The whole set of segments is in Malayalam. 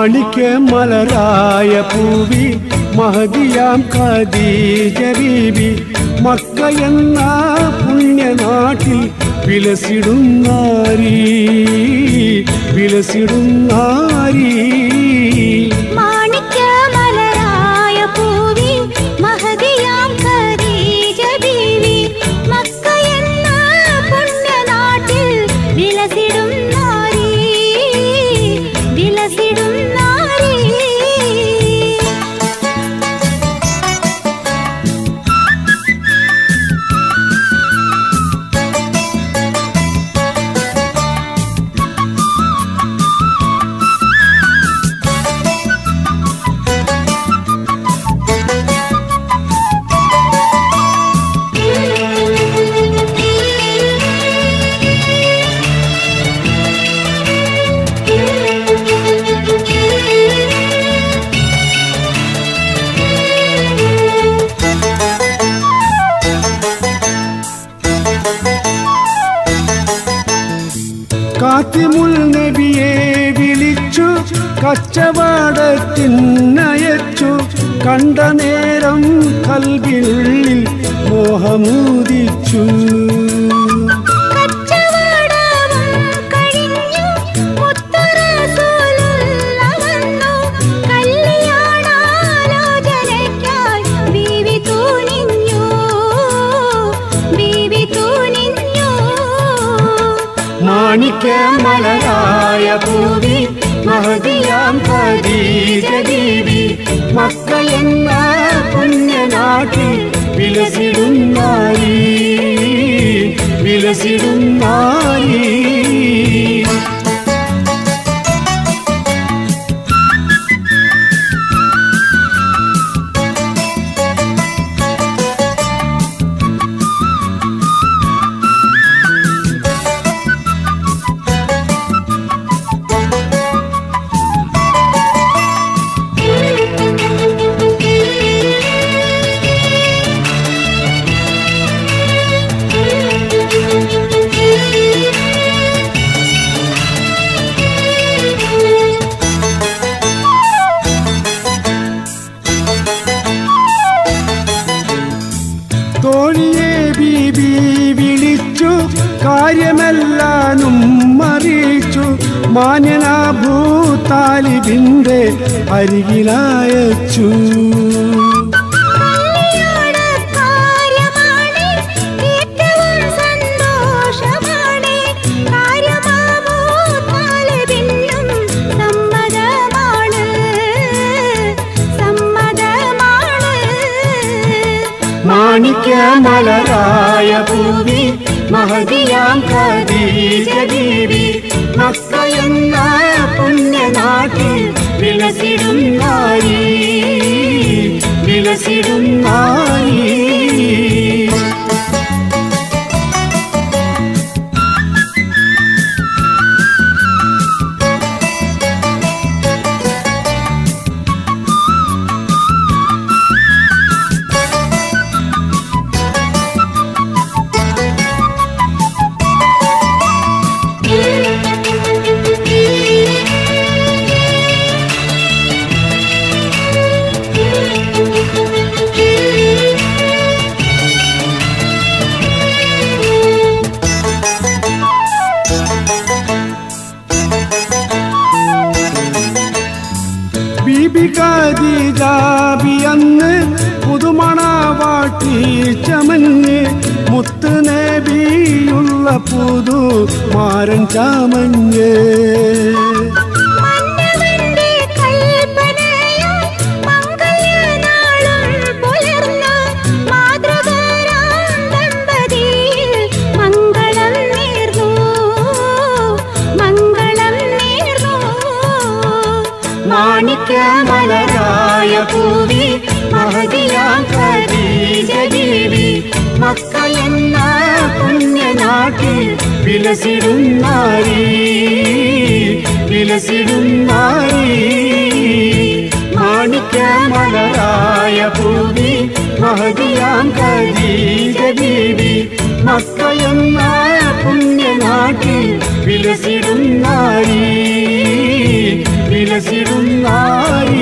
മാണിക്യ മലരായ പൂവി മഹദിയാം ഖദീജ ബീബി മക്ക എന്ന പുണ്യനാട്ടിൽ വിലസിടും നാരീ വിലസിടും നാരീ മാണിക്യമലരായ പൂവി മഹദിയാം ഖദീജ ബീവി മക്ക എന്ന പുണ്യനാട്ടിൽ വിലസിടും നാരീ വിലസിടും നാരീ കാത്തിമുൽ നബിയെ വിളിച്ചു കച്ചവടത്തിനയച്ചു കണ്ട നേരം കൽവിനുള്ളിൽ മോഹമൂതിച്ചു കച്ചവടവും കഴിഞ്ഞു മുത്തറസൂലുള്ള വന്നു കല്യാണാലോചനയ്ക്കായി ബീവി തൂനിഞ്ഞു ബീവി തൂനിഞ്ഞു മാണിക്യ മലരായ പൂവി മഹദിയാം ഖദീജ ബീവി മക്ക എന്ന പുണ്യനാട്ടിൽ വിലസിടും നാരീ വിലസിടും നാരീ തോഴിയെ ബീബി വിളിച്ചു കാര്യമെല്ലാനും അറിയിച്ചു മാന്യനാഭൂ താലിബിന്റെ അരികിലയച്ചു കല്യാണക്കാര്യമാണ് ഏറ്റവും സന്തോഷമാണ് കാര്യമാമോ താലിബിനും സമ്മതമാണ് സമ്മതമാണ് മാണിക്യ മലരായ പൂവി മഹദിയാം ഖദീജ ബീവി മക്ക എന്ന പുണ്യനാട്ടിൽ വിലസിടും നാരീ വിലസിടും നാരീ ബീബി ഖദീജാബി അന്ന് പുതുമണവാട്ടി ചമഞ്ഞ് മുത്ത് നബിയുള്ള പുതു മാരൻ ചമഞ്ഞ് മന്നവന്റെ കൽപ്പനയാൽ മംഗല്യനാളും പുലർന്നു മാതൃകാരാം ദമ്പതിയിൽ മംഗളം നേർന്നു മംഗളം നേർന്നു മാണിക്യ മലരായ പൂവി മഹദിയാം ഖദീജ ബീവി മക്ക എന്ന പുണ്യനാട്ടിൽ വിലസിടും നാരീ വിലസിടും നാരീ മാണിക്യ മലരായ പൂവി മഹദിയാം ഖദീജ ബീവി മക്ക എന്ന പുണ്യനാട്ടിൽ വിലസിടും നാരീ വില വിലസിടുന്നായി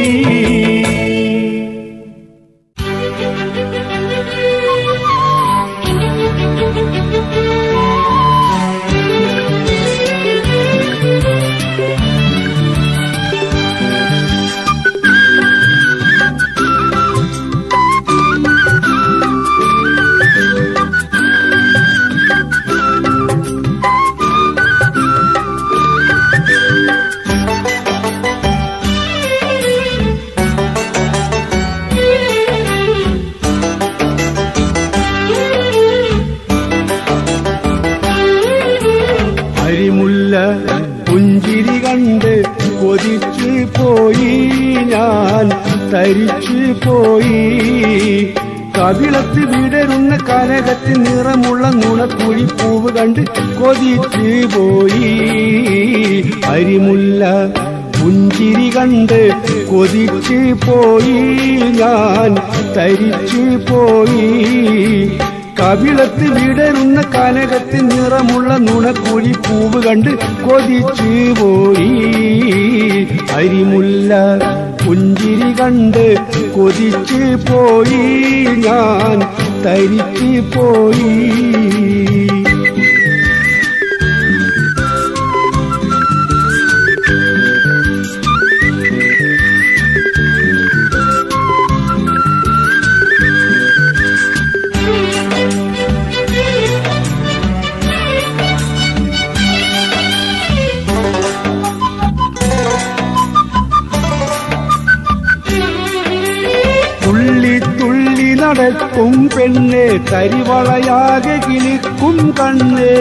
അരിമുല്ല പുഞ്ചിരി കണ്ട് കൊതിച്ചു പോയി ഞാൻ തരിച്ചു പോയി കവിളത്ത് വിടരുന്ന കനകത്തിൽ നിറമുള്ള നുണക്കുഴി പൂവ് കണ്ട് കൊതിച്ചു പോയി അരിമുല്ല പുഞ്ചിരി കണ്ട് കൊതിച്ചു പോയി ഞാൻ തരിച്ചു പോയി കവിളത്ത് വിടരുന്ന കനകത്തിൽ നിറമുള്ള നുണക്കുഴി പൂവ് കണ്ട് കൊതിച്ചു പോയി അരിമുല്ല പുഞ്ചിരി കണ്ട് കൊതിച്ചു പോയി ഞാൻ തരിച്ചു പോയി തുള്ളി തുള്ളി നടക്കും പെണ്ണെ കരിവളയാകെ കിളിക്കും കണ്ണേ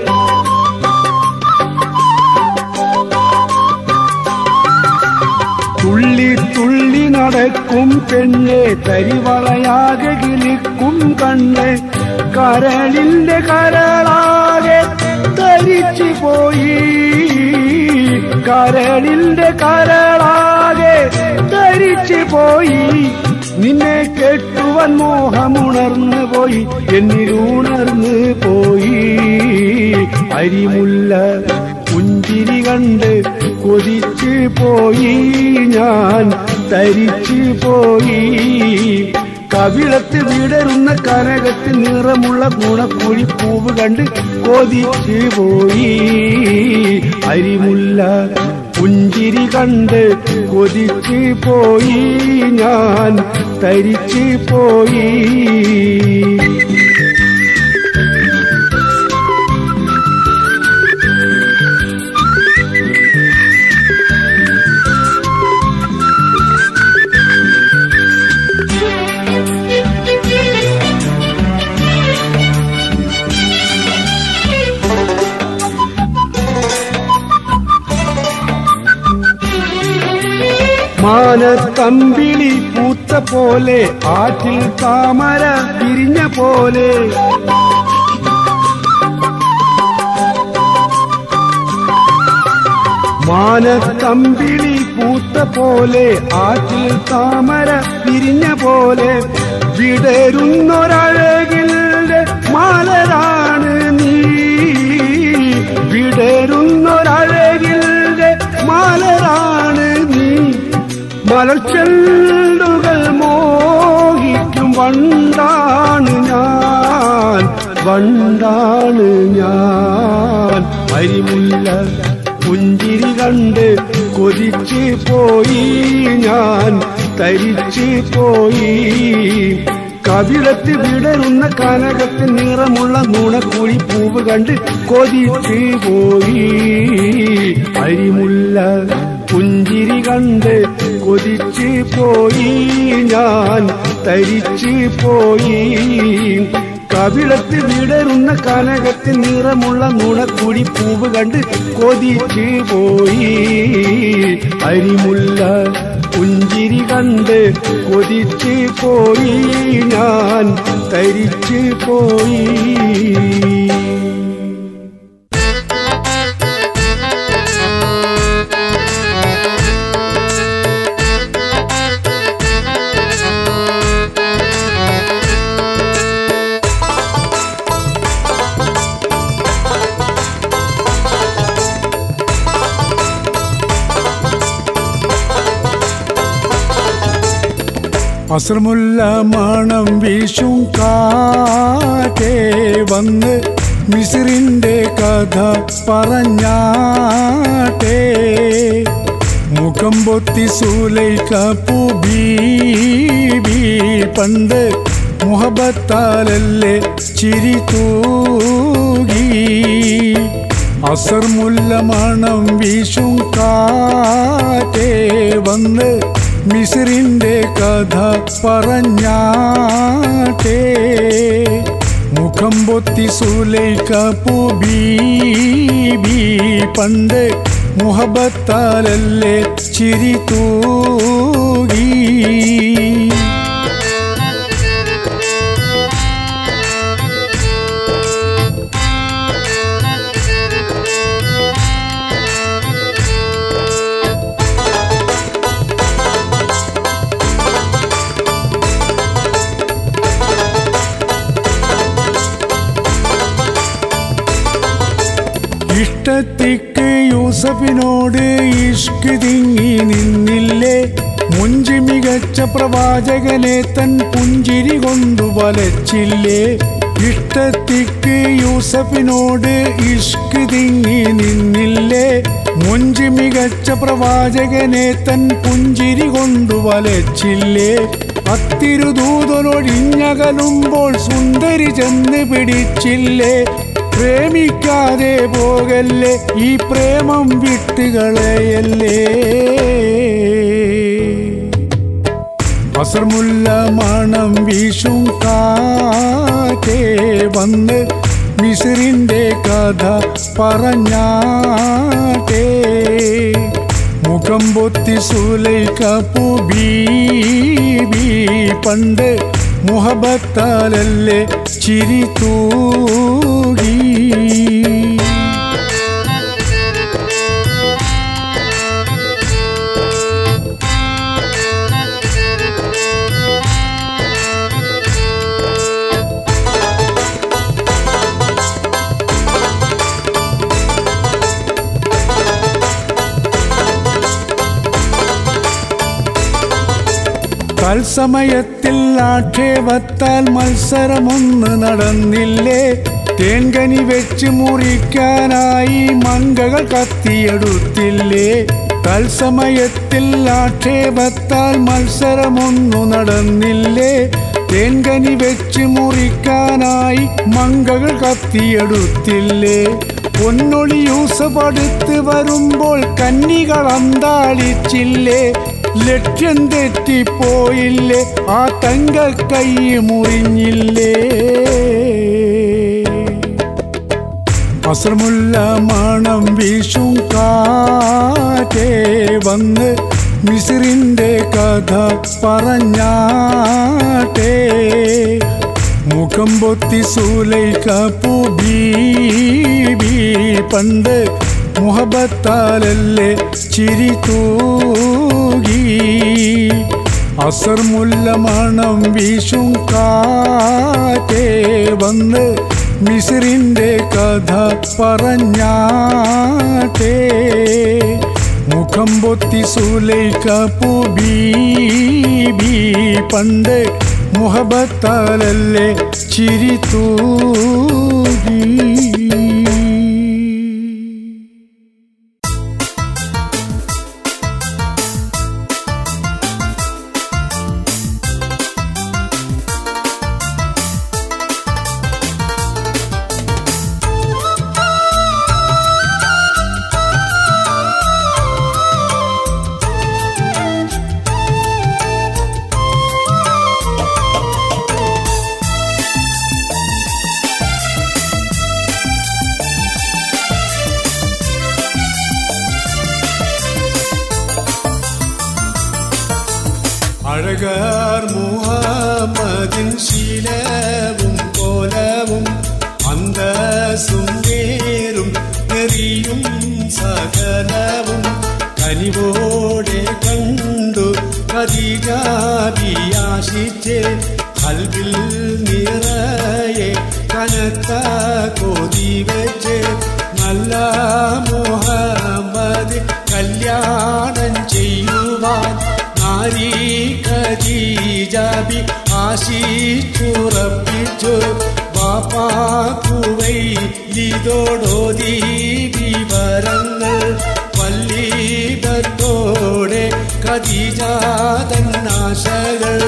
തുള്ളി തുള്ളി നടക്കും പെണ്ണെ കരിവളയാകെ കിളിക്കും കണ്ണ് കരളിന്റെ കരളാകെ ധരിച്ചു പോയി കരളിന്റെ കരളാകെ ധരിച്ചു പോയി നിന്നെ കെട്ടുവൻ മോഹമുണർന്നു പോയി എന്നിലുണർന്നു പോയി അരിമുല്ല പുഞ്ചിരി കണ്ട് കൊതിച്ചു പോയി ഞാൻ തരിച്ചു പോയി കവിളത്ത് വിടരുന്ന കനകത്തിൽ നിറമുള്ള ഗുണക്കുഴി പൂവ് കണ്ട് കൊതിച്ചു പോയി അരിമുല്ല പുഞ്ചിരി കണ്ട് കൊതിച്ചു പോയി ഞാൻ തരിച്ചു പോയി മാനത്തമ്പിളി പൂത്ത പോലെ ആറ്റിൽ താമര വിരിഞ്ഞ പോലെ മാനത്തമ്പിളി പൂത്ത പോലെ ആറ്റിൽ താമര വിരിഞ്ഞ പോലെ വിടരുന്നൊരഴകിലെ മാലരാണ് നീ വിടരുന്നൊരഴകിലെ മാലരാണ് നീ മലർച്ചെണ്ടുകൾ മോഹിക്കും വണ്ടാണ് ഞാൻ വണ്ടാണ് ഞാൻ അരിമുല്ല പുഞ്ചിരി കണ്ട് കൊതിച്ചു പോയി ഞാൻ തരിച്ചു പോയി കവിളത്ത് വിടരുന്ന കനകത്തിൽ നിറമുള്ള നുണക്കുഴി പൂവ് കണ്ട് കൊതിച്ചു പോയി അരിമുല്ല പുഞ്ചിരി കണ്ട് കൊതിച്ചു പോയി ഞാൻ തരിച്ചു പോയി കവിളത്ത് വിടരുന്ന കനകത്തിൽ നിറമുള്ള നുണക്കുഴി പൂവ് കണ്ട് കൊതിച്ചു പോയി അരിമുല്ല പുഞ്ചിരി കണ്ട് കൊതിച്ചു പോയി ഞാൻ തരിച്ചു പോയി അസർമുല്ല മണം വീശും കാറ്റേ വന്ന് മിസിറിന്റെ കഥ പറഞ്ഞാട്ടേ മുഖം പൊത്തി സൂലൈക്ക ബീബി പണ്ട് മുഹബത്താലല്ലേ ചിരി തൂകി അസർ മുല്ല മണം വീശും കാറ്റേ വന്ന് മിസിറിന്റെ കഥ പറഞ്ഞാട്ടേ മുഖം പൊത്തി സൂലൈക്ക ബീബി പണ്ട് മുഹബത്താലല്ലേ ചിരി തൂകി ഇഷ്ടത്തിക്ക് യൂസഫിനോട് ഇഷ്ക് തിങ്ങി നിന്നില്ലേ മുഞ്ചി മികച്ച പ്രവാചകനെ തൻ പുഞ്ചിരി കൊണ്ടു വലച്ചില്ലേ ഇഷ്ടത്തിക്ക് യൂസഫിനോട് ഇഷ്ക് തിങ്ങി നിന്നില്ലേ മുഞ്ചി മികച്ച പ്രവാചകനെ തൻ പുഞ്ചിരി കൊണ്ടു വലച്ചില്ലേ അത്തിരുദൂതനൊഴിഞ്ഞകലുമ്പോൾ സുന്ദരി ചെന്ന് പിടിച്ചില്ലേ പ്രേമിക്കാതെ പോകല്ലേ ഈ പ്രേമം വിട്ടുകളയല്ലേ അസർമുല്ല മണം വീശും കാറ്റേ വന്ന് മിസിറിന്റെ കഥ പറഞ്ഞാട്ടേ മുഖം പൊത്തി സൂലൈക്ക ബീബി പണ്ട് മുഹബത്താലല്ലേ ചിരി തൂകി തത്സമയത്തിൽ ആക്ഷേപത്താൽ മത്സരമൊന്ന് നടന്നില്ലേ തേൻകനി വെച്ച് മുറിക്കാനായി മങ്കകൾ കത്തിയെടുത്തില്ലേ തത്സമയത്തിൽ ആക്ഷേപത്താൽ മത്സരമൊന്നു നടന്നില്ലേ തേൻകനി വെച്ച് മുറിക്കാനായി മങ്കകൾ കത്തിയെടുത്തില്ലേ പൊന്നൊളി യൂസഫ് അടുത്ത് വരുമ്പോൾ കന്നികൾ അന്താളിച്ചില്ലേ ലക്ഷ്യം തെറ്റിപ്പോയില്ലേ ആ തങ്ക കൈ മുറിഞ്ഞില്ലേ അസർമുല്ല മണം വീശും കാറ്റേ വന്ന് മിസിറിന്റെ കഥ പറഞ്ഞാട്ടേ മുഖം പൊത്തി സൂലൈക്ക ബീബി പണ്ട് മുഹബത്താലല്ലേ ചിരി തൂകി അസർ മുല്ല മണം വീശും കാറ്റേ വന്ന് മിസിറിന്റെ കഥ പറഞ്ഞാട്ടേ മുഖം പൊത്തി സൂലൈക്ക ബീബി പണ്ട് മുഹബത്താലല്ലേ ചിരി തൂകി അഴകാർ മുഹമ്മദിൻ ശീലവും കോലവും അന്തസും വേരും നെറിയും സകലവും കനിവോടെ കണ്ടു കതിജാതിയാശിച്ച് കൽവിൽ നിറയെ കനത്ത കൊതി വെച്ച് നല്ല മുഹമ്മദ് കല്യാണം ചെയ്യുവാൻ നാരി ഖദീജ ഖദീജാബി ആശിച്ചുറപ്പിച്ചു ബാപ്പാക്കുവൈ ഇതോടോതി വിവരങ്ങൾ പല്ലീപത്തോടെ ഖദീജാതന്നാശകൾ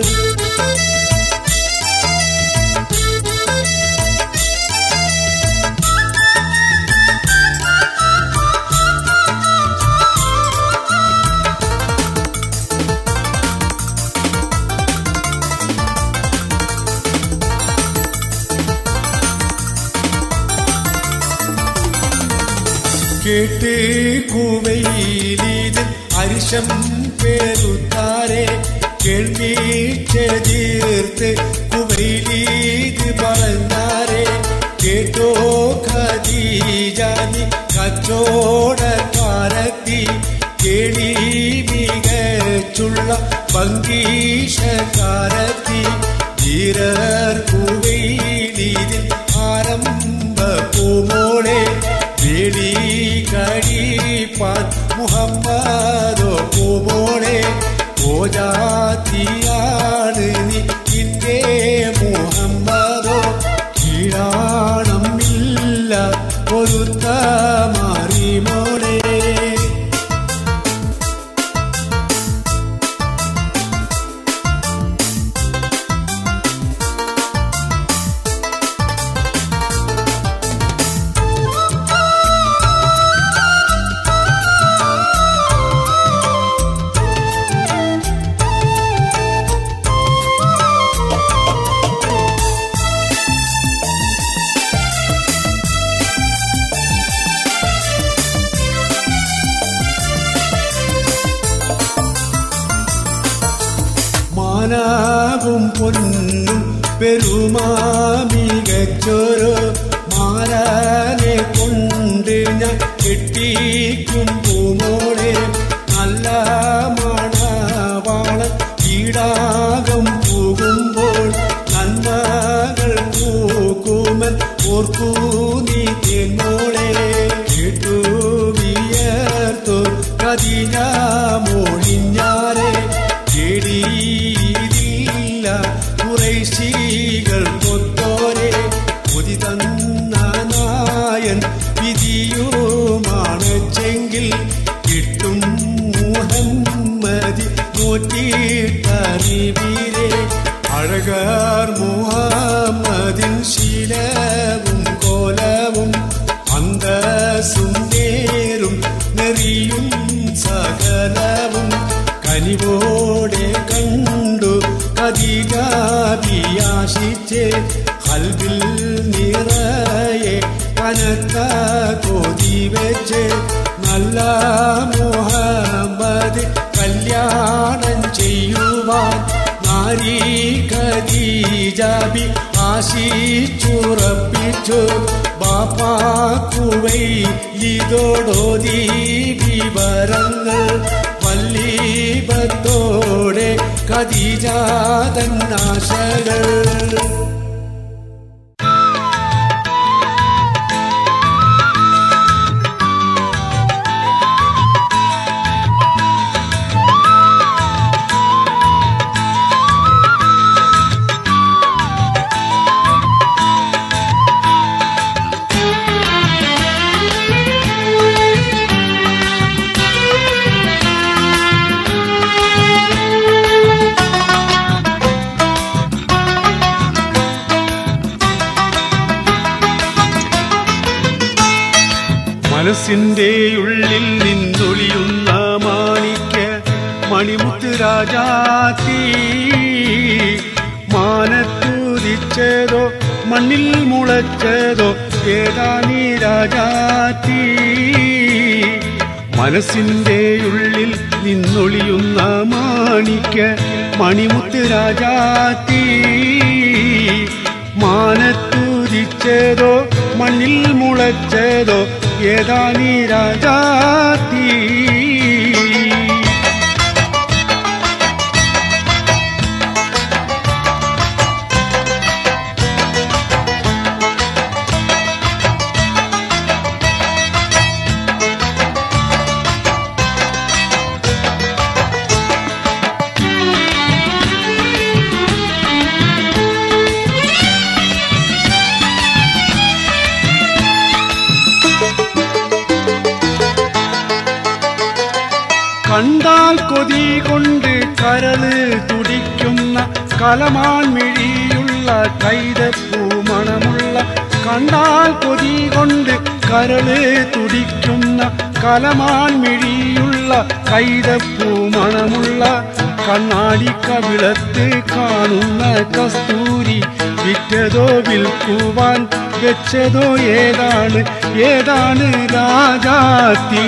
കേട്ട് കുവയിലിത് അരിശം പേരുത്താരെ കേൾവി ചെതീർത്ത് കുവയിലീത് പറഞ്ഞാരെ കേട്ടോ ഖദീജാനി കച്ചോടക്കാരത്തി കേളി മികച്ചുള്ള പങ്കീഷക്കാരത്തി ധീരർ കുവയിലിതിൽ ആരംഭ പൂമോളെ വേടി കഴിപ്പാൻ മുഹമ്മദോ പൂമോളെ ഓജാത്തിയാണ് നീ നിന്റെ മുഹമ്മദോ കീഴാണമില്ല പൊരുത്ത മാറി മോളെ മാനാവും പൊന്നും പെരുമാമികച്ചൊരു മാരാനെ കൊണ്ട് ഞാൻ കെട്ടിക്കും പൂമോളെ നല്ല മണവാളൻ ഈടാകം പോകുമ്പോൾ നന്മകൾ പൂക്കുമൻ ഓർക്കൂ നീ തേന്നോളെ കേട്ടു വിയർത്തു കതിന മോളിഞ്ഞാരെ കേടിയില്ല കുറേശികൾ കൊത്തോരെ കൊതി തന്ന നായൻ വിധിയുമാണ് ചെങ്കിൽ കിട്ടും മുഹമ്മദി നോറ്റിട്ടറിവീരെ അഴകാർ മുഹമ്മദിൻ ശീലവും കോലവും അന്തസ്സും നേരും നെറിയും സകലവും കനിവോടെ കണ്ടു കതികാതിയാശിച്ച് ഹൽബിൽ നിറയെ കനത്ത കൊതി വെച്ച് നല്ല മുഹമ്മദ് കല്യാണം ചെയ്യുവാൻ നാരി ഖദീജാബി ആശിച്ചുറപ്പിച്ചു ബാപ്പാക്കുവൈ ഇതോടോതി വിവരങ്ങൾ വല്ലീപത്തോടെ ഖദീജാതന്നാശകൾ മനസ്സിന്റെ ഉള്ളിൽ നിന്നൊളിയുന്ന മാണിക്ക മണിമുത്ത് രാജാത്തി മാനത്തുദിച്ചതോ മണ്ണിൽ മുളച്ചതോ ഏതാനീ രാജാത്തി മനസ്സിന്റെ ഉള്ളിൽ നിന്നൊളിയുന്ന മാണിക്ക മണിമുത്ത് രാജാത്തി മാനത്തുദിച്ചതോ മണ്ണിൽ മുളച്ചതോ ഏതാനീ രാജാത്തി കൊണ്ട് കരള് തുടിക്കുന്ന കലമാൻ മിഴിയുള്ള കൈതപ്പൂ മണമുള്ള കണ്ടാൽ കൊതി കൊണ്ട് കരള് തുടിക്കുന്ന കലമാൻ മിഴിയുള്ള കൈതപ്പൂ മണമുള്ള കണ്ണാടി കവിളത്ത് കാണുന്ന കസ്തൂരി വിറ്റതോ വിൽക്കുവാൻ വെച്ചതോ ഏതാണ് ഏതാണ് രാജാത്തി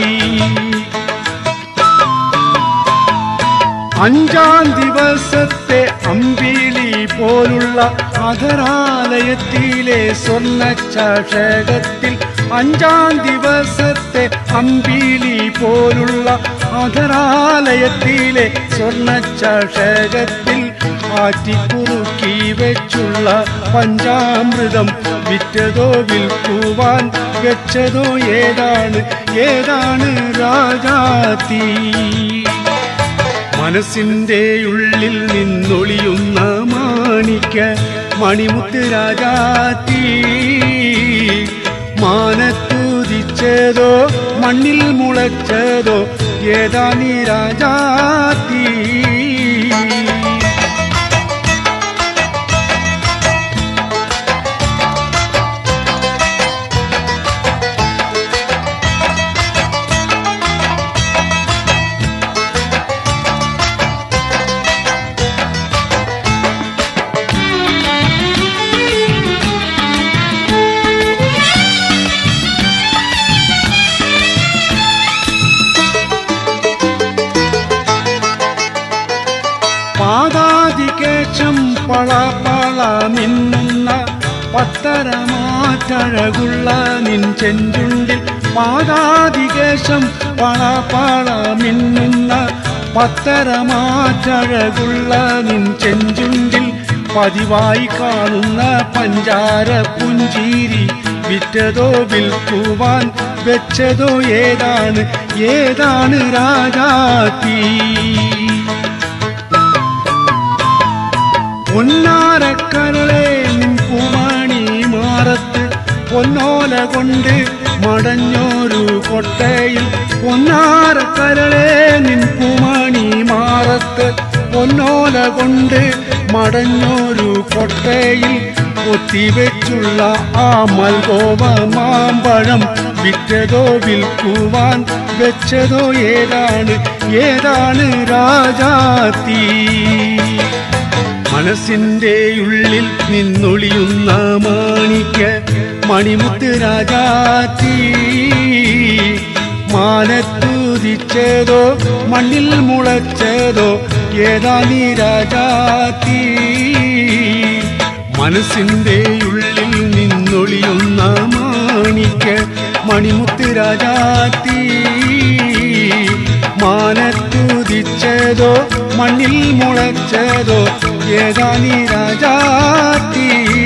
അഞ്ചാം ദിവസത്തെ അമ്പിളി പോലുള്ള അധരാലയത്തിലെ സ്വർണ്ണ ചഷകത്തിൽ അഞ്ചാം ദിവസത്തെ അമ്പിളി പോലുള്ള അധരാലയത്തിലെ സ്വർണ്ണ ചഷകത്തിൽ ആറ്റിക്കുറുക്കി വെച്ചുള്ള പഞ്ചാമൃതം വിറ്റതോ വിൽക്കുവാൻ വെച്ചതോ ഏതാണ് ഏതാണ് രാജാത്തി മനസ്സിന്റെ ഉള്ളിൽ നിന്നൊളിയുന്ന മാണിക്ക മണിമുത്ത് രാജാത്തി മാനത്തുതിച്ചതോ മണ്ണിൽ മുളച്ചതോ ഏതാ നീ രാജാത്തി പാതാതികേശം പള പള മിന്നുന്ന പത്തരമാറ്റഴകുള്ള നിൻ ചെഞ്ചുണ്ടിൽ പാതാതികേശം പള പള മിന്നുന്ന പത്തരമാറ്റഴകുള്ള നിൻ ചെഞ്ചുണ്ടിൽ പതിവായി കാണുന്ന പഞ്ചാര പുഞ്ചീരി വിറ്റതോ വിൽക്കുവാൻ വെച്ചതോ ഏതാണ് ഏതാണ് രാജാത്തി പൊന്നാരക്കരളെ നിൻ പൂമാണി മാറത്ത് പൊന്നോല കൊണ്ട് മടഞ്ഞോരു കൊട്ടയിൽ പൊന്നാരക്കരളെ നിൻ പൂമാണി മാറത്ത് പൊന്നോല കൊണ്ട് മടഞ്ഞോരു കൊട്ടയിൽ ഒത്തിവെച്ചുള്ള ആ മൽഗോവ മാമ്പഴം വിറ്റതോ വിൽക്കുവാൻ വെച്ചതോ ഏതാണ് ഏതാണ് രാജാത്തി മനസ്സിന്റെ ഉള്ളിൽ നിന്നൊളിയുന്ന മാണിക്ക മണിമുത്ത് രാജാത്തി മാനത്തുതിച്ചതോ മണ്ണിൽ മുളച്ചതോ ഏതാ നീ രാജാത്തി മനസ്സിന്റെ ഉള്ളിൽ നിന്നൊളിയുന്ന മാണിക്ക മണിമുത്ത് രാജാത്തി മാനത്തുതിച്ചതോ മണ്ണിൽ മുളച്ചതോ ഏതാ നീ രാജാത്തി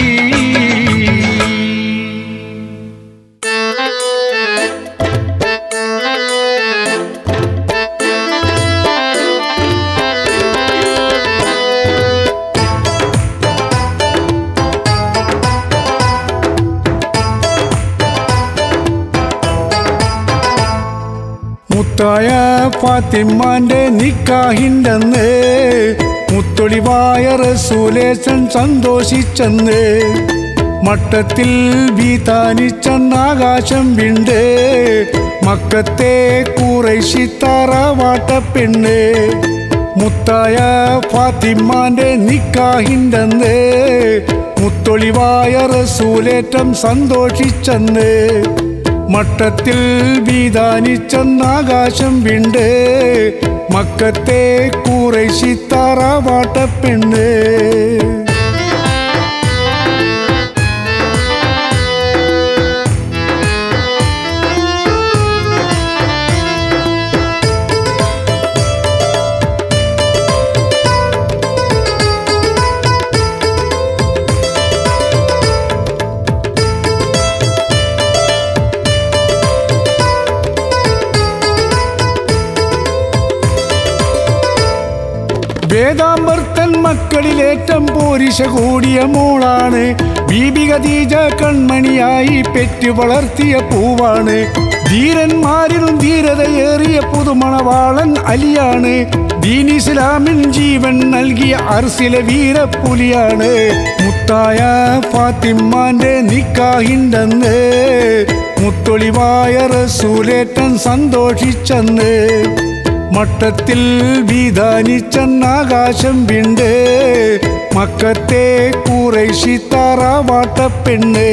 മുത്തായ ഫാത്തിമാന്റെ നിക്കാഹിണ്ടെന്ന് മുത്തൊളിവായ റസൂലേശൻ സന്തോഷിച്ചെന്ന് മട്ടത്തിൽ വീതാനിച്ചെന്നാകാശം വിണ്ട് മക്കത്തെ കുറേശി തറവാട്ടപ്പെണ്ണ് മുത്തായ ഫാത്തിമാന്റെ നിക്കാഹിണ്ടെന്ന് മുത്തൊളിവായ റസൂലേറ്റം സന്തോഷിച്ചെന്ന് മട്ടത്തിൽ വീതാനിച്ചെന്നാകാശം വിണ്ട് മക്കത്തെ കുറേശി തറവാട്ടപ്പെണ്ണ് വേദാമ്പർത്തൻ മക്കളിലേറ്റം പോരിശ കൂടിയ മോളാണ് ബീബി ഖദീജ കൺമണിയായി പെറ്റു വളർത്തിയ പൂവാണ് ധീരന്മാരിലും ധീരതയേറിയ പുതുമണവാളൻ അലിയാണ് ദീൻ ഇസ്ലാമിൻ ജീവൻ നൽകിയ അർസിലെ വീരപ്പുലിയാണ് മുത്തായ ഫാത്തിമാന്റെ നിക്കാഹിണ്ടെന്ന് മുത്തൊളിവായ റസൂലേറ്റൻ സന്തോഷിച്ചെന്ന് മട്ടത്തിൽ വിധാനിച്ചെന്നാകാശം വിണ്ട് മക്കത്തെ കുറേശി താറാവാട്ടപ്പെണ്ണ്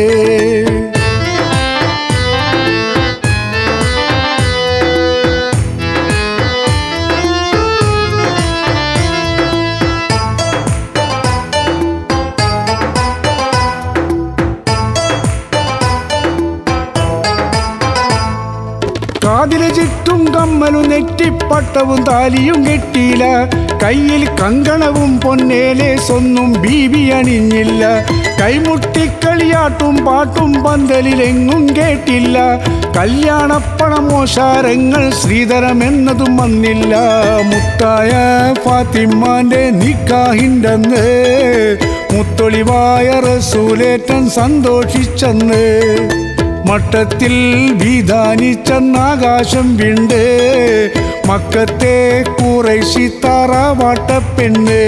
കാതിലെ ചുറ്റും കമ്മലും നെറ്റിപ്പട്ടവും താലിയും കെട്ടിയില്ല കയ്യിൽ കങ്കണവും പൊന്നേലെ സ്വന്നും ബീബി അണിഞ്ഞില്ല കൈമുട്ടിക്കളിയാട്ടും പാട്ടും പന്തലിലെങ്ങും കേട്ടില്ല കല്യാണപ്പണമോശാരങ്ങൾ ശ്രീധരമെന്നതും വന്നില്ല മുത്തായ ഫാത്തിമാന്റെ നിക്കാഹിണ്ടെന്ന് മുത്തൊളിവായ റസൂലേറ്റൻ സന്തോഷിച്ചെന്ന് മട്ടത്തിൽ വിധാനിച്ചെന്നാകാശം വിണ്ട് മക്കത്തെ കുറേശി താറാവാട്ടപ്പെണ്ണ്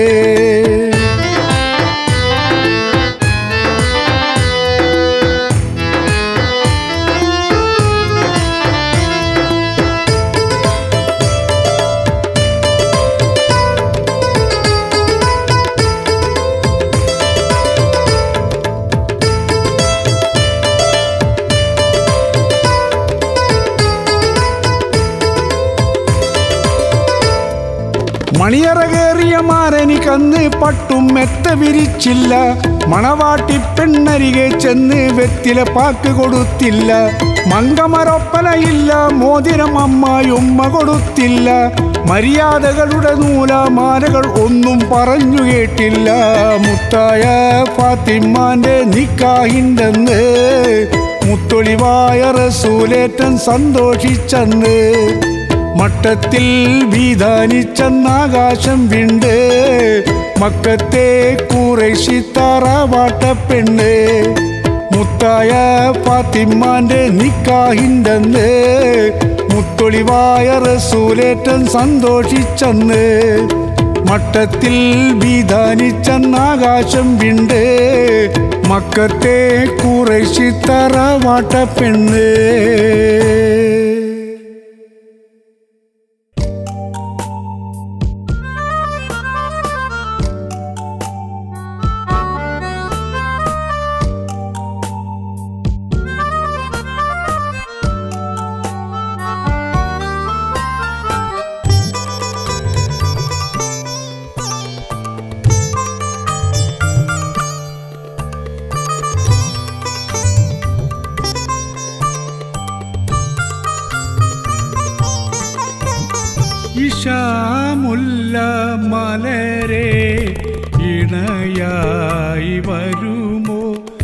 മണിയറ കയറിയ മാരനിക്കന്ന് പട്ടും മെത്ത വിരിച്ചില്ല മണവാട്ടി പെണ്ണരികെ ചെന്ന് വെത്തില പാക്ക് കൊടുത്തില്ല മങ്കമരൊപ്പനയില്ല മോതിരം അമ്മായുമ്മ കൊടുത്തില്ല മര്യാദകളുടെ നൂലാമാലകൾ ഒന്നും പറഞ്ഞു കേട്ടില്ല മുത്തായ ഫാത്തിമാന്റെ നിക്കാഹിണ്ടെന്ന് മുത്തൊളിവായ റസൂലേറ്റൻ സന്തോഷിച്ചെന്ന് മട്ടത്തിൽ വിധാനിച്ചെന്നാകാശം വിണ്ട് മക്കത്തെ കുറേശി താറാവാട്ടപ്പെണ്ണ് മുത്തായ ഫാത്തിമാന്റെ നിക്കാഹിണ്ടെന്ന് മുത്തൊളിവായ റസൂലേറ്റൻ സന്തോഷിച്ചെന്ന് മട്ടത്തിൽ വിധാനിച്ചെന്നാകാശം വിണ്ട് മക്കത്തെ കുറേശി താറാവാട്ടപ്പെണ്ണ് ഇഷാമുല്ല മലരെ ഇണയായി വരുമോ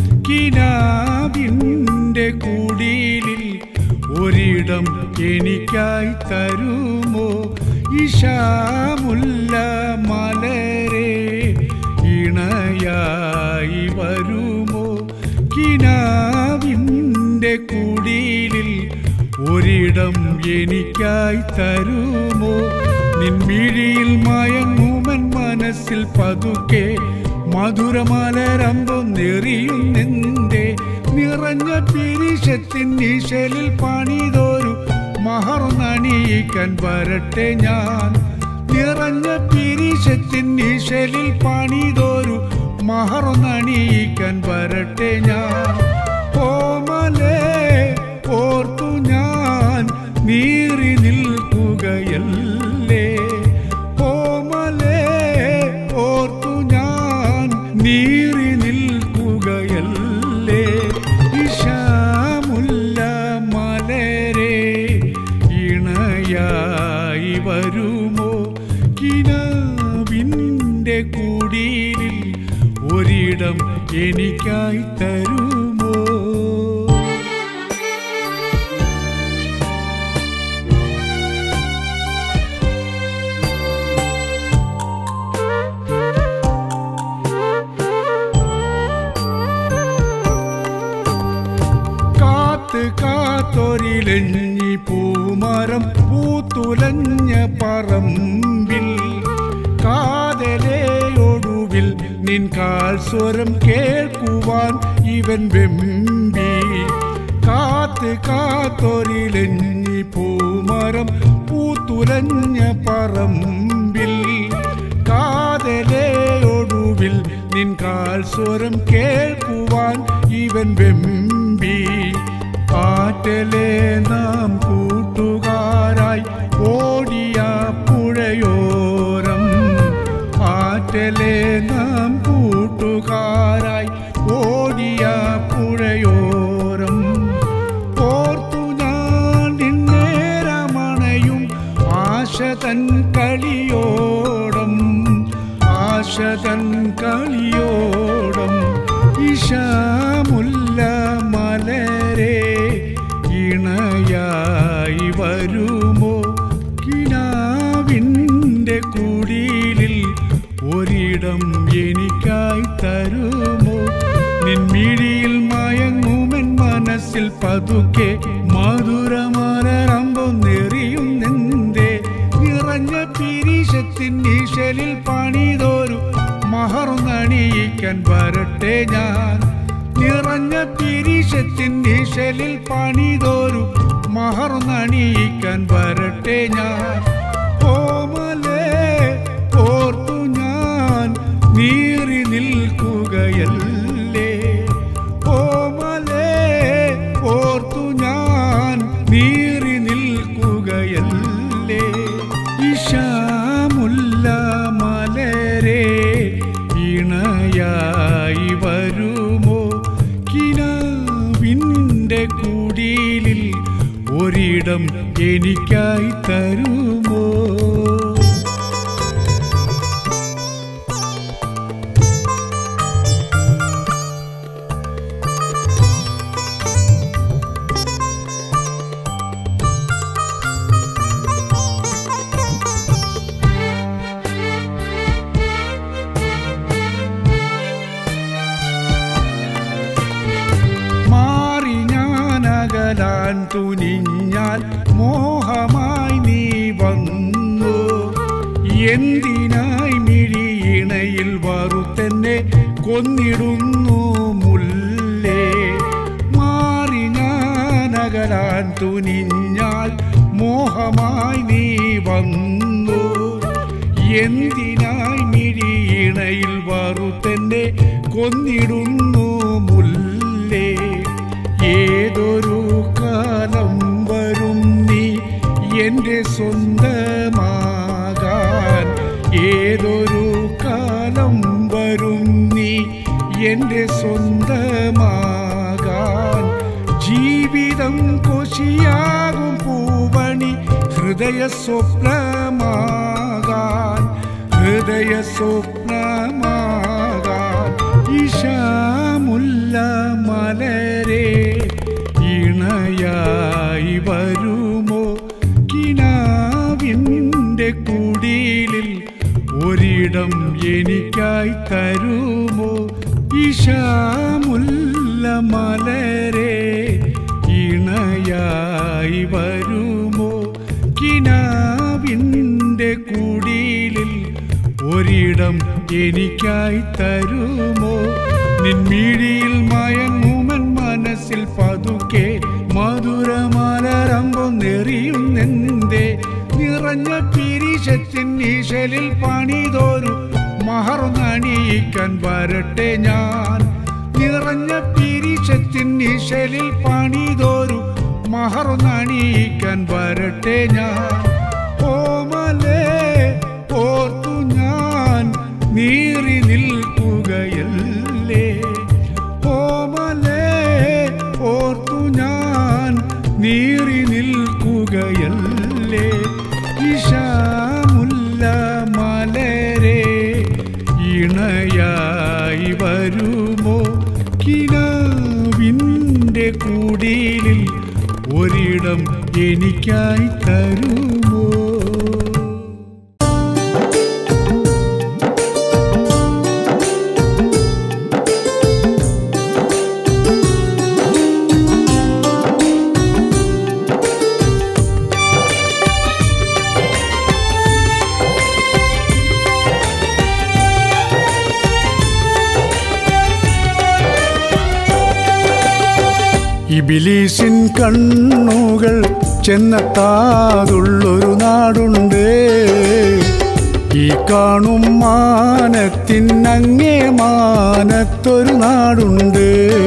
കിനാവിൻ്റെ കുടിലിൽ ഒരിടം എനിക്കായി തരുമോ ഇഷാമുല്ല മലരെ ഇണയായി വരുമോ കിനാവിൻ്റെ കുടിലിൽ ഒരിടം എനിക്കായി തരുമോ നിൻമിഴിയിൽ മയങ്ങുമൻ മനസ്സിൽ പതുക്കെ മധുരമലരമ്പം നെറിയുന്നെന്തേ നിറഞ്ഞ പിരിശത്തിൻ നിശലിൽ പണിതൊരു മഹർ നണിയിക്കാൻ വരട്ടെ ഞാൻ നിറഞ്ഞ പിരിശത്തിൻ നിശലിൽ പണിതൊരു മഹർ നണിയിക്കാൻ വരട്ടെ ഞാൻ കോമലേ ഓർത്തു ഞാൻ നീറി നിൽക്കുകയല്ലേ കോമലേ ഓർത്തു ഞാൻ നീറി നിൽക്കുകയല്ലേ ഇഷാമുല്ല മലരെ ഇണയായി വരുമോ കിനാവിൻ്റെ കുടിലിൽ ഒരിടം എനിക്കായി തരുമോ കാത്ത് കാത്തൊരിലഞ്ഞി പൂമരം പൂത്തുലഞ്ഞ പറമ്പിൽ നിൻ കാൽ സ്വരം കേൾക്കുവാൻ ഇവൻ വെമ്പി കാത്ത് കാത്തൊരിലഞ്ഞി പൂമരം പൂത്തുലഞ്ഞ പറമ്പിൽ കാതലേ ഒടുവിൽ നിൻ കാൽ സ്വരം കേൾക്കുവാൻ ഇവൻ വെമ്പി ആറ്റലെ നാം കൂട്ടുകാരായി ഓടിയ പുഴയോരം ആറ്റലെ നാം കൂട്ടുകാരായി ഓടിയ പുഴയോരം ഓർത്തു ഞാൻ നിന്നേരമണയും ആശ തൻ കളിയോടം ആശ തൻ കളിയോടം ഇഷാമുല്ല മലരെ ഇണയായി വരുമോ കിനാവിൻ്റെ കുടിലിൽ ഒരിടം എനിക്കായി തരുമോ നിൻമിഴിയിൽ മയങ്ങുമെൻ മനസ്സിൽ പതുക്കെ മധുരമലരമ്പം നെറിയുന്നെന്തേ നിറഞ്ഞ പിരീശത്തിൻ ഈശലിൽ പണിതോരു മഹർന്നണിയിക്കാൻ വരട്ടെ ഞാൻ നിറഞ്ഞ പിരീശത്തിൻ ഈശലിൽ പണിതോരു മഹർന്നണിയിക്കാൻ വരട്ടെ ഞാൻ ഓമലേ ഓർത്തു ഞാൻ നീറി നിൽക്കുകയല്ലേ ഓമലേ ഓർത്തു ഞാൻ നീറി നിൽക്കുകയല്ലേ ഇഷാമുല്ല മലരെ ഇണയായി വരുമോ കിനാവിൻ്റെ കുടിലിൽ ഒരിടം എനിക്കായി തരുമോ മാറി ഞാൻ അകലാൻ തുനിഞ്ഞാൽ മോഹമായി നീ വന്നു എന്തിനായി മിഴിയിണയിൽ വറുത്തെന്നെ കൊന്നിടുന്നു മുല്ലേ മാറി ഞാൻ അകലാൻ തുനിഞ്ഞാൽ മോഹമായി നീ വന്നു എന്തിനായി മിഴിയിണയിൽ വറുത്തെന്നെ കൊന്നിടുന്നു മുല്ലേ ഏതൊരു കാലം വരും നീ എൻ്റെ സ്വന്തമാകാൻ ഏതൊരു കാലം വരും നീ എൻ്റെ സ്വന്തമാകാൻ ജീവിതം കൊശിയാകും പൂവണി ഹൃദയ സ്വപ്നമാകാൻ ഹൃദയ സ്വപ്നമാകാൻ ഇഷാമുല്ല മലരെ ഇണയായി വരുമോ കിനാവിൻ്റെ കുടിലിൽ ഒരിടം എനിക്കായി തരുമോ ഇഷാമുല്ല മലരെ ഇണയായി വരുമോ കിനാവിൻ്റെ കുടിലിൽ ഒരിടം എനിക്കായി തരുമോ നിൻമിഴിയിൽ മയങ്ങുമൻ മനസ്സിൽ പതുക്കെ മധുരമലരമ്പം നെറിയുന്നെന്തേ നിറഞ്ഞ പിരീശത്തിൻ ഈശലിൽ പണിതോരു മഹർന്നണിയിക്കാൻ വരട്ടെ ഞാൻ നിറഞ്ഞ പിരീശത്തിൻ ഈശലിൽ പണിതോരു മഹർന്നണിയിക്കാൻ വരട്ടെ ഞാൻ ഓമലേ ഓർത്തു ഞാൻ നീറി നിൽക്കുകയല്ലേ ഓമലേ ഓർത്തു ഞാൻ നീറി നിൽക്കുകയല്ലേ ഇഷാമുല്ല മലരെ ഇണയായി വരുമോ കിനാവിൻ്റെ കുടിലിൽ ഒരിടം എനിക്കായി തരുമോ ഇബിലീസിൻ കണ്ണുകൾ ചെന്നത്താതുള്ളൊരു നാടുണ്ട് ഈ കാണും മാനത്തിനങ്ങേ മാനത്തൊരു നാടുണ്ട്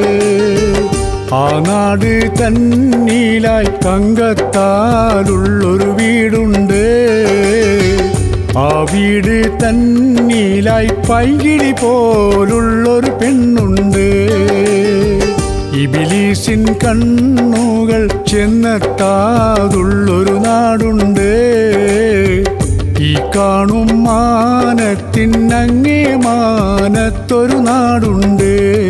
ആ നാട് തന്നീലായി തങ്കത്താലുള്ളൊരു വീടുണ്ട് ആ വീട് തന്നീലായി പൈകിളി പോലുള്ളൊരു പെണ്ണുണ്ട് ഇബിലീസിൻ കണ്ണുകൾ ചെന്നെത്താതുള്ളൊരു നാടുണ്ട് ഈ കാണും മാനത്തിനങ്ങേ മാനത്തൊരു നാടുണ്ട്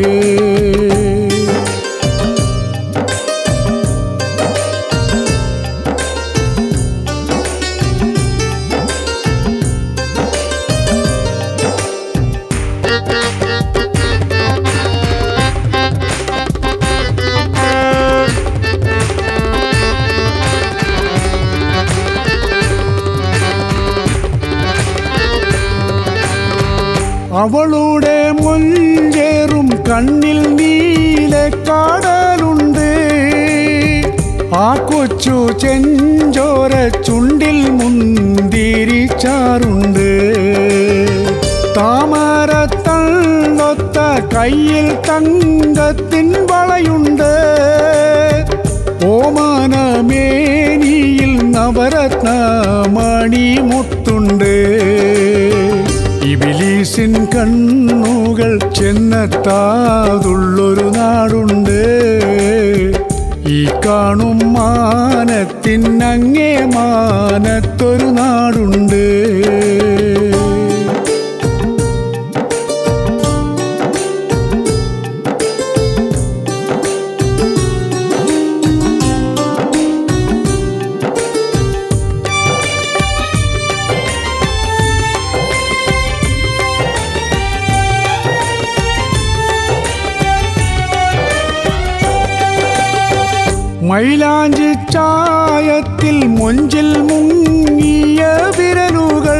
അവളുടെ മുഞ്ചേറും കണ്ണിൽ നീലെ കാടലുണ്ട് ആ കൊച്ചു ചെഞ്ചോര ചുണ്ടിൽ മുന്തിരിച്ചാറുണ്ട് താമരത്തള്ളൊത്ത കയ്യിൽ തങ്കത്തിൻ വളയുണ്ട് ഓമാനമേനിയിൽ നവരത്ന മണിമുത്തുണ്ട് ഇബിലീസിൻ കണ്ണുകൾ ചെന്നെത്താതുള്ളൊരു നാടുണ്ട് ഈ കാണും മാനത്തിനങ്ങേ മാനത്തൊരു നാടുണ്ട് മൈലാഞ്ചി ചായത്തിൽ മൊഞ്ചിൽ മുങ്ങിയ വിരലുകൾ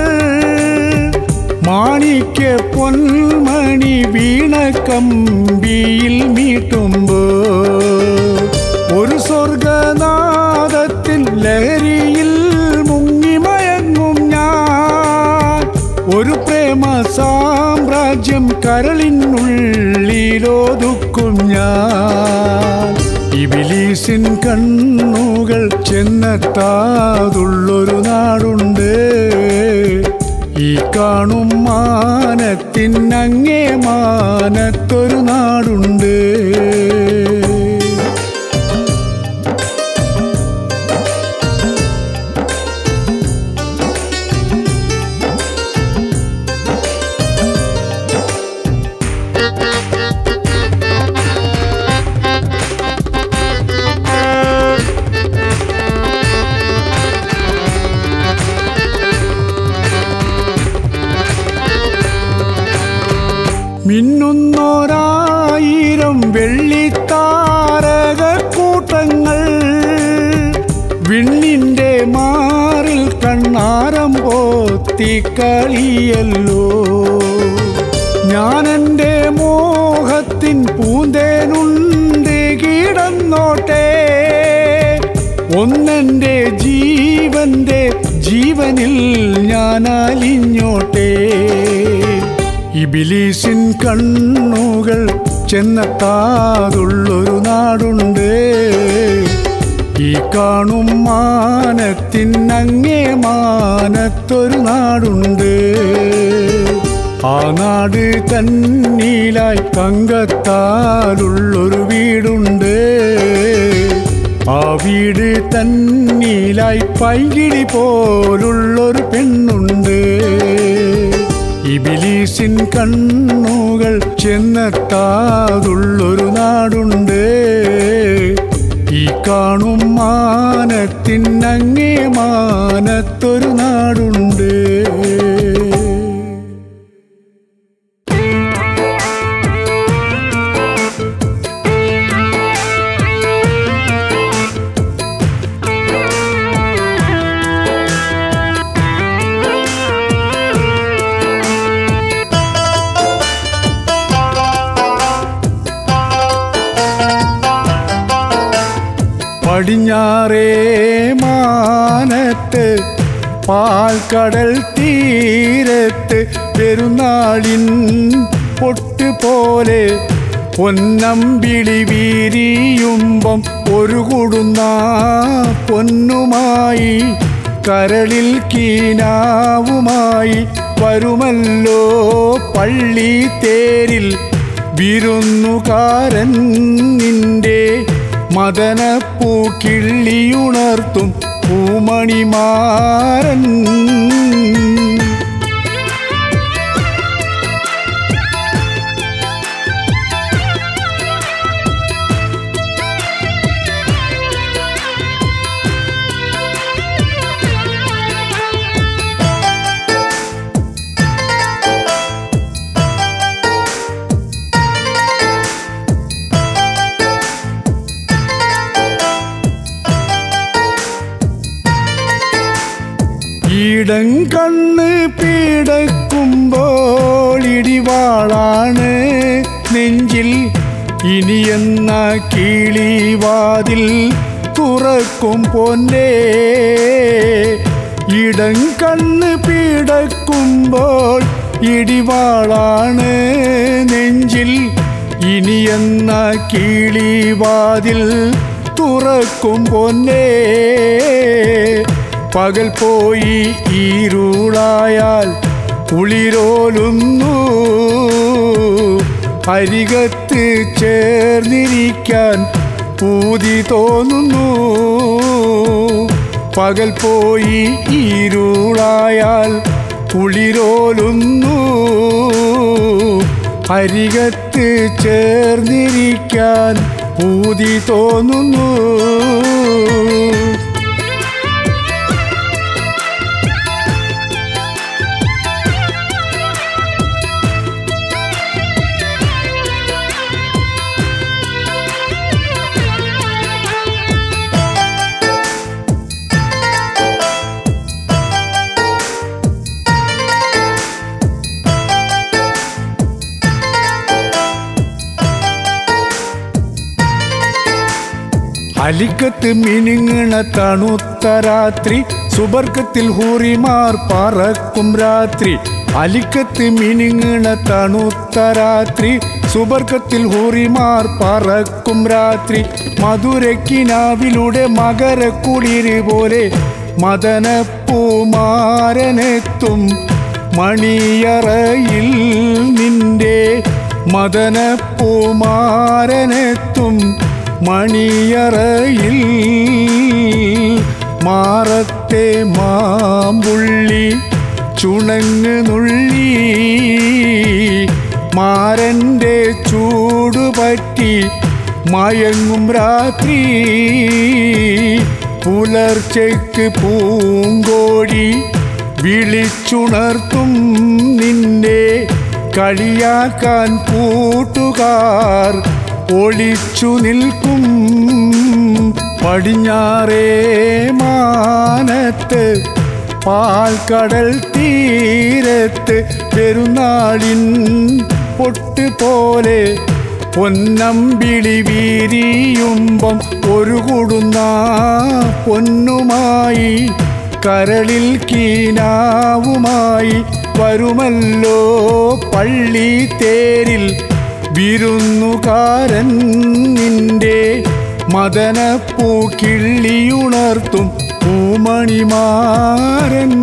മാണിക്യ പൊന്മണി വീണ കമ്പിയിൽ മീട്ടുമ്പോ ഒരു സ്വർഗനാദത്തിൽ ലഹരിയിൽ മുങ്ങിമയങ്ങും ഞാൻ ഒരു പ്രേമ സാമ്രാജ്യം കരളിനുള്ളിലൊതുക്കും ഞാൻ ഇബിലീസിൻ കണ്ണുകൾ ചെന്നെത്താതുള്ളൊരു നാടുണ്ട് ഈ കാണും മാനത്തിനങ്ങേ മാനത്തൊരു നാടുണ്ട് മിന്നുന്നോരായിരം വെള്ളിത്താരക കൂട്ടങ്ങൾ വിണ്ണിൻ്റെ മാറിൽ കണ്ണാരം പോത്തി കളിയല്ലോ ഞാനെൻ്റെ മോഹത്തിൻ പൂന്തേനുണ്ട് കിടന്നോട്ടെ ഒന്നെൻ്റെ ജീവന്റെ ജീവനിൽ ഞാൻ അലിഞ്ഞോട്ടെ ഇബിലീസിൻ കണ്ണുകൾ ചെന്നെത്താതുള്ളൊരു നാടുണ്ട് ഈ കാണും മാനത്തിനങ്ങേ മാനത്തൊരു നാടുണ്ട് ആ നാട് തന്നീലായി തങ്കത്താലുള്ളൊരു വീടുണ്ട് ആ വീട് തന്നീലായി പൈകിളി പോലുള്ളൊരു പെണ്ണുണ്ട് ഇബിലീസിൻ കണ്ണുകൾ ചെന്നെത്താതുള്ളൊരു നാടുണ്ട് ഈ കാണും മാനത്തിനങ്ങേ മാനത്തൊരു നാടുണ്ട് പടിഞ്ഞാറേ മാനത്ത് പാൽക്കടൽ തീരത്ത് പെരുന്നാളിൻ പൊട്ട് പോലെ പൊന്നമ്പിളി വീരിയുമ്പം ഒരു കൂടുന്ന പൊന്നുമായി കരളിൽ കീനാവുമായി വരുമല്ലോ പള്ളി തേരിൽ വിരുന്നുകാരൻ നിന്റെ മദനപ്പൂ കിള്ളിയുണർത്തും പൂമണിമാരൻ ഈടം കണ്ണ് പീടക്കുമ്പോൾ ഇടിവാളാണ് നെഞ്ചിൽ ഇനിയെന്ന കിളിവാതിൽ തുറക്കും പൊന്നേ ഇടം കണ്ണ് പീടക്കുമ്പോൾ ഇടിവാളാണ് നെഞ്ചിൽ ഇനിയെന്ന കിളിവാതിൽ തുറക്കും പൊന്നേ പകൽ പോയി ഈരുളായാൽ കുളിരോലുന്നു അരികത്ത് ചേർന്നിരിക്കാൻ പൂതി തോന്നുന്നു പകൽ പോയി ഈരുളായാൽ കുളിരോലുന്നു അരികത്ത് ചേർന്നിരിക്കാൻ പൂതി തോന്നുന്നു അലിക്കത്ത് മിനുങ്ങണ തണുത്ത രാത്രി സുബർക്കത്തിൽ ഹൂറിമാർ പറക്കും രാത്രി അലിക്കത്ത് മിനുങ്ങണ തണുത്ത രാത്രി സുബർക്കത്തിൽ ഹൂറിമാർ പറക്കും രാത്രി മധുരക്കിനാവിലൂടെ മകരക്കുളിര് പോലെ മദനപ്പൂമാരനെത്തും മണിയറയിൽ നിന്റെ മദനപ്പൂമാരനെത്തും മണിയറയിൽ മാറത്തെ മാമ്പുള്ളി ചുണങ്ങ് നുള്ളി മാരൻ്റെ ചൂടുപറ്റി മയങ്ങും രാത്രി പുലർച്ചയ്ക്ക് പൂങ്കോടി വിളിച്ചുണർത്തും നിന്നെ കളിയാക്കാൻ കൂട്ടുകാർ ഒളിച്ചു നിൽക്കും പടിഞ്ഞാറേ മാനത്ത് പാൽക്കടൽ തീരത്ത് പെരുന്നാളിൻ പൊട്ട് പോലെ പൊന്നമ്പിളി വീരിയുമ്പം ഒരു കൂടുന്ന പൊന്നുമായി കരളിൽ കീനാവുമായി വരുമല്ലോ പള്ളി തേരിൽ വിരുന്നുകാരൻ നിന്റെ മദനപ്പൂ കിള്ളിയുണർത്തും പൂമണിമാരൻ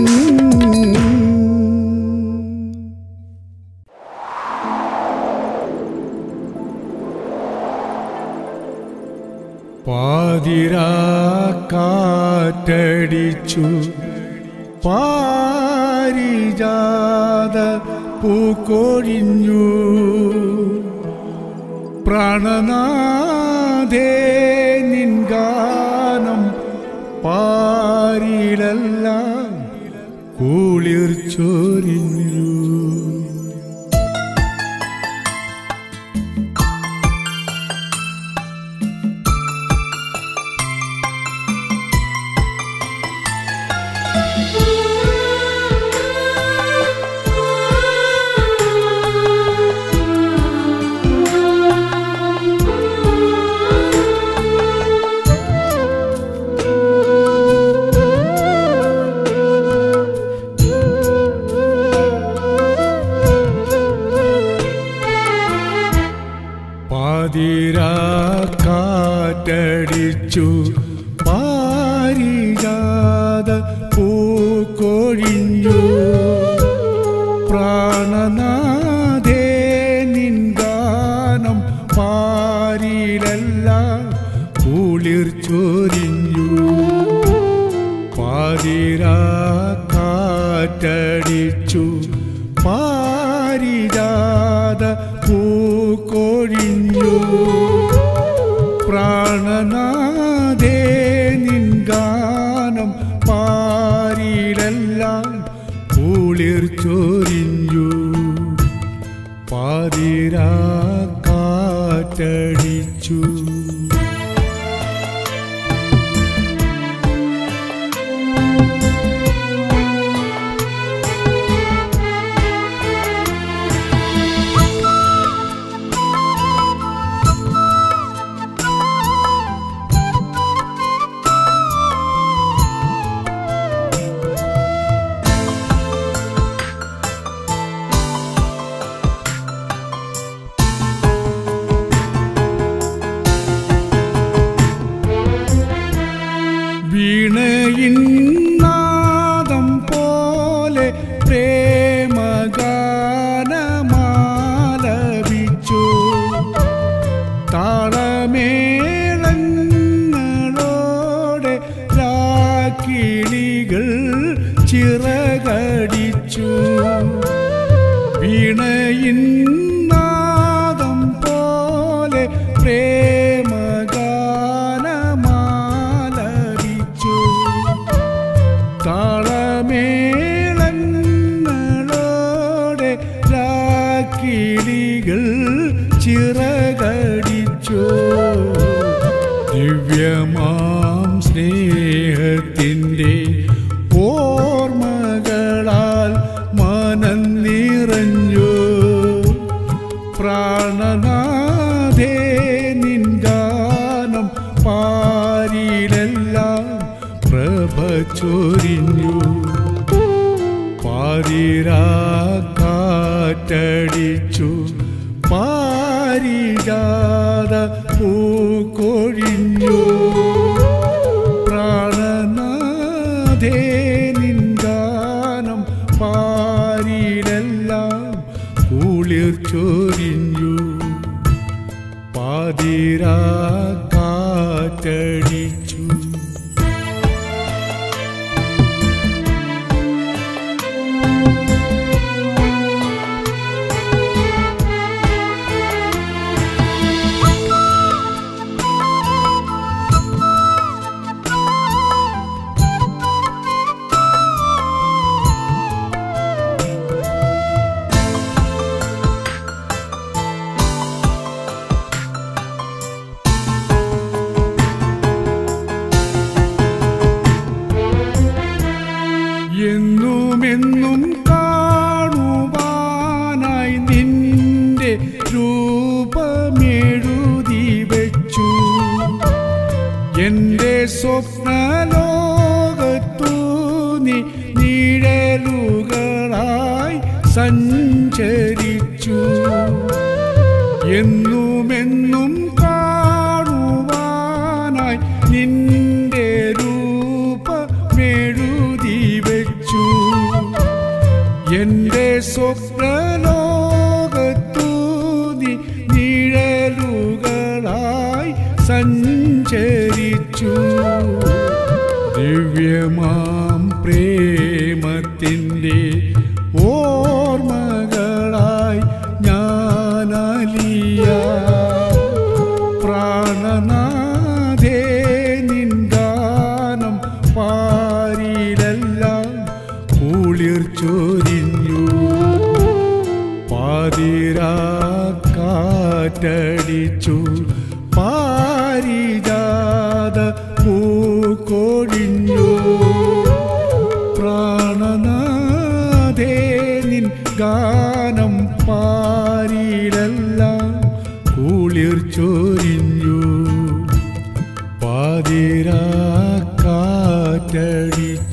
പാതിരാ കാറ്റടിച്ചു പാരിജാത പൂക്കൊഴിഞ്ഞു പ്രാണനാഥേ നിൻഗാനം പാരിലെല്ലാം കുളിർ ചൊരിഞ്ഞു പാതിരാ കാറ്റടിച്ചു പാരിജാത പൂക്കൊഴിഞ്ഞു പ്രാണനാദേ നിൻഗാനം പാരിലെല്ലാം കുളിർ ചൊരിഞ്ഞു പാതിരാ കാറ്റടിച്ചു വീണയിൻ നാദം പോലെ പ്രേമഗാനമാലപിച്ചു താളമേളങ്ങളോടെ രാക്കിളികൾ ചിറകടിച്ചു വീണയിൻ നാദം പോലെ പ്രേമഗാനമാലപിച്ചു താളമേളങ്ങളോടെ രാക്കിളികൾ ചിറകടിച്ചു ദിവ്യമാം സ്നേഹത്തിൻ്റെ ഓർമ്മകളാൽ മനം നിറഞ്ഞു പ്രാണനാഥേ നിൻ ഗാനം പാരിലെല്ലാം പ്രഭ ചൊരിഞ്ഞു പാതിരാ കാറ്റടിച്ചു പാരിജാത പൂക്കൊഴിഞ്ഞു പ്രാണനാഥേ നിൻ ഗാനം പാരിലെല്ലാം കുളിർ ചൊരിഞ്ഞു പാതിരാ കാറ്റടിച്ചു എന്നുമെന്നും കാണുവാനായി നിന്റെ രൂപമെഴുതി വെച്ചു എന്റെ സ്വപ്നലോകത്തു നീ നിഴലുകളായി സഞ്ചരിച്ചു എന്നുമെന്നും കാണുവാനായി നിന്റെ രൂപമെഴുതി വെച്ചു എന്റെ സ്വപ്നലോകത്തു നീ നിഴലുകളായി സഞ്ചരിച്ചു ദിവ്യമാം പ്രേമത്തിൻ്റെ ഓർമ്മകളായി ഞാനലിയ പ്രാണനാഥേ നിൻ ഗാനം പാരിലെല്ലാം കുളിർ ചൊരിഞ്ഞു പാതിരാ കാറ്റടിച്ചു പാരിജാത പൂക്കൊഴിഞ്ഞു പ്രാണനാഥേ നിൻ ഗാനം പാരിലെല്ലാം കുളിർ ചൊരിഞ്ഞു പാതിരാ കാറ്റടിച്ചു